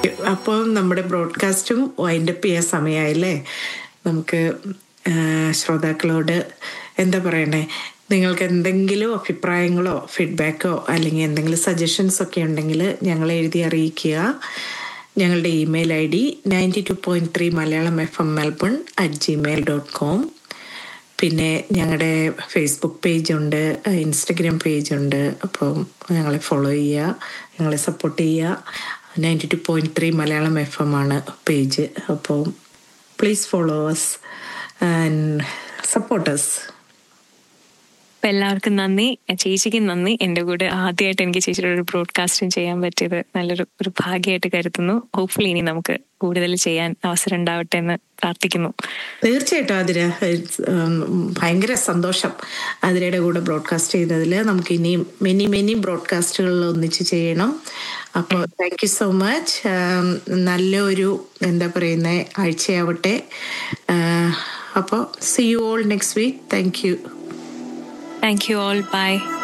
അപ്പോൾ നമ്മുടെ ബ്രോഡ്കാസ്റ്റും വൈൻഡപ്പ് ചെയ്യാൻ സമയമായില്ലേ നമുക്ക് ആ, ശ്രോതാക്കളോട് എന്താ പറയണേ നിങ്ങൾക്ക് എന്തെങ്കിലും അഭിപ്രായങ്ങളോ ഫീഡ്ബാക്കോ അല്ലെങ്കിൽ എന്തെങ്കിലും സജഷൻസ് ഒക്കെ ഉണ്ടെങ്കിൽ ഞങ്ങളെ എഴുതി അറിയിക്കുക ഞങ്ങളുടെ email I D ninety two point three Malayalam F M Melbourne at Gmail dot com പിന്നെ ഞങ്ങളുടെ ഫേസ്ബുക്ക് പേജുണ്ട് ഇൻസ്റ്റഗ്രാം പേജുണ്ട് അപ്പോൾ ഞങ്ങളെ ഫോളോ ചെയ്യുക ഞങ്ങളെ സപ്പോർട്ട് ചെയ്യുക ninety two point three Malayalam F M ആണ് പേജ് അപ്പോൾ please follow us and support us അപ്പൊ എല്ലാവർക്കും നന്ദി ചേച്ചിക്ക് നന്ദി എന്റെ കൂടെ ആദ്യമായിട്ട് എനിക്ക് ചേച്ചിയുടെ ഒരു ബ്രോഡ്കാസ്റ്റും ചെയ്യാൻ പറ്റിയത് നല്ലൊരു ഒരു ഭാഗ്യമായിട്ട് കരുതുന്നു ഹോപ്പ്ഫുള്ളി ഇനി നമുക്ക് കൂടുതൽ ചെയ്യാൻ അവസരം ഉണ്ടാവട്ടെ എന്ന് പ്രാർത്ഥിക്കുന്നു തീർച്ചയായിട്ടും അതിന് ഭയങ്കര സന്തോഷം അതിരയുടെ കൂടെ ബ്രോഡ്കാസ്റ്റ് ചെയ്തതിൽ നമുക്ക് ഇനിയും മെനി മെനി ബ്രോഡ്കാസ്റ്റുകളിൽ ഒന്നിച്ച് ചെയ്യണം അപ്പോൾ താങ്ക് യു സോ മച്ച് നല്ലൊരു എന്താ പറയുന്ന ആഴ്ചയാവട്ടെ അപ്പോൾ see you all next week thank you thank you all by